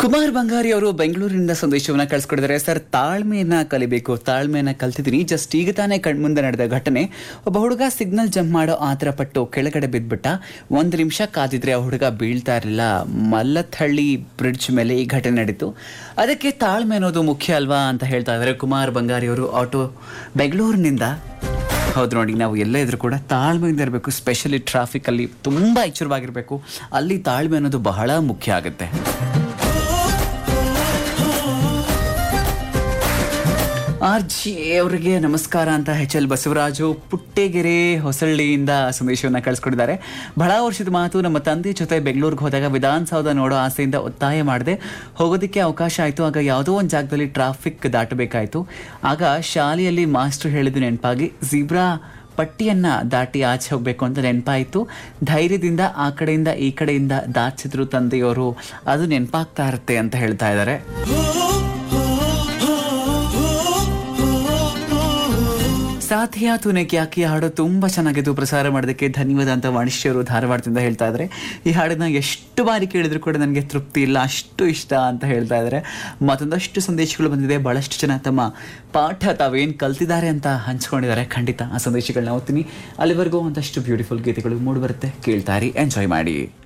ಕುಮಾರ್ ಬಂಗಾರಿ ಅವರು ಬೆಂಗಳೂರಿನಿಂದ ಸಂದೇಶವನ್ನ ಕಳಿಸ್ಕೊಡಿದ್ದಾರೆ ಸರ್ ತಾಳ್ಮೆಯನ್ನ ಕಲಿಬೇಕು ತಾಳ್ಮೆಯನ್ನ ಕಲ್ತಿದ್ದೀನಿ ಜಸ್ಟ್ ಈಗ ತಾನೇ ಕಣ್ಮುಂದೆ ನಡೆದ ಘಟನೆ ಒಬ್ಬ ಹುಡುಗ ಸಿಗ್ನಲ್ ಜಂಪ್ ಮಾಡೋ ಆತರ ಪಟ್ಟು ಕೆಳಗಡೆ ಬಿದ್ಬಿಟ್ಟ ಒಂದು ನಿಮಿಷ ಕಾದಿದ್ರೆ ಆ ಹುಡುಗ ಬೀಳ್ತಾ ಇರಲಿಲ್ಲ ಮಲ್ಲಥಳ್ಳಿ ಬ್ರಿಡ್ಜ್ ಮೇಲೆ ಈ ಘಟನೆ ನಡೀತು ಅದಕ್ಕೆ ತಾಳ್ಮೆ ಅನ್ನೋದು ಮುಖ್ಯ ಅಲ್ವಾ ಅಂತ ಹೇಳ್ತಾ ಇದ್ದಾರೆ ಕುಮಾರ್ ಬಂಗಾರಿ ಅವರು ಆಟೋ ಬೆಂಗಳೂರಿನಿಂದ ಹೌದು ನೋಡಿ ನಾವು ಎಲ್ಲೇ ಇದ್ರೂ ಕೂಡ ತಾಳ್ಮೆಯಿಂದ ಇರಬೇಕು ಸ್ಪೆಷಲಿ ಟ್ರಾಫಿಕಲ್ಲಿ ತುಂಬ ಎಚ್ಚರವಾಗಿರಬೇಕು ಅಲ್ಲಿ ತಾಳ್ಮೆ ಅನ್ನೋದು ಬಹಳ ಮುಖ್ಯ ಆಗುತ್ತೆ ಆರ್ ಜಿ ಅವರಿಗೆ ನಮಸ್ಕಾರ ಅಂತ ಎಚ್ ಎಲ್ ಬಸವರಾಜು ಪುಟ್ಟೆಗೆರೆ ಹೊಸಳ್ಳಿಯಿಂದ ಸಂದೇಶವನ್ನು ಕಳಿಸ್ಕೊಟ್ಟಿದ್ದಾರೆ ಬಹಳ ವರ್ಷದ ಮಾತು ನಮ್ಮ ತಂದೆ ಜೊತೆ ಬೆಂಗಳೂರಿಗೆ ಹೋದಾಗ ವಿಧಾನಸೌಧ ನೋಡೋ ಆಸೆಯಿಂದ ಒತ್ತಾಯ ಮಾಡಿದೆ ಹೋಗೋದಕ್ಕೆ ಅವಕಾಶ ಆಯಿತು ಆಗ ಯಾವುದೋ ಒಂದು ಜಾಗದಲ್ಲಿ ಟ್ರಾಫಿಕ್ ದಾಟಬೇಕಾಯಿತು ಆಗ ಶಾಲೆಯಲ್ಲಿ ಮಾಸ್ಟರ್ ಹೇಳಿದ್ದು ನೆನಪಾಗಿ ಝೀಬ್ರಾ ಪಟ್ಟಿಯನ್ನ ದಾಟಿ ಆಚೆ ಹೋಗ್ಬೇಕು ಅಂತ ನೆನಪಾಯಿತು ಧೈರ್ಯದಿಂದ ಆ ಕಡೆಯಿಂದ ಈ ಕಡೆಯಿಂದ ದಾಚಿದ್ರು ತಂದೆಯವರು ಅದು ನೆನಪಾಗ್ತಾ ಇರುತ್ತೆ ಅಂತ ಹೇಳ್ತಾ ಇದ್ದಾರೆ ಸಾಥಿಯ ತುನೆಗೆ ಯಾಕೆ ಈ ಹಾಡು ತುಂಬ ಚೆನ್ನಾಗಿದ್ದು ಪ್ರಸಾರ ಮಾಡೋದಕ್ಕೆ ಧನ್ಯವಾದ ಅಂತ ವಾಣಿಶ್ಯರು ಧಾರವಾಡದಿಂದ ಹೇಳ್ತಾ ಇದ್ದಾರೆ ಈ ಹಾಡನ್ನ ಎಷ್ಟು ಬಾರಿ ಕೇಳಿದ್ರು ಕೂಡ ನನಗೆ ತೃಪ್ತಿ ಇಲ್ಲ ಅಷ್ಟು ಇಷ್ಟ ಅಂತ ಹೇಳ್ತಾ ಇದ್ದಾರೆ ಮತ್ತೊಂದಷ್ಟು ಸಂದೇಶಗಳು ಬಂದಿದೆ ಬಹಳಷ್ಟು ಜನ ತಮ್ಮ ಪಾಠ ತಾವೇನು ಕಲ್ತಿದ್ದಾರೆ ಅಂತ ಹಂಚ್ಕೊಂಡಿದ್ದಾರೆ ಖಂಡಿತ ಆ ಸಂದೇಶಗಳನ್ನ ಓದ್ತೀನಿ ಅಲ್ಲಿವರೆಗೂ ಒಂದಷ್ಟು ಬ್ಯೂಟಿಫುಲ್ ಗೀತೆಗಳು ಮೂಡಿ ಬರುತ್ತೆ ಕೇಳ್ತಾರಿ ಎಂಜಾಯ್ ಮಾಡಿ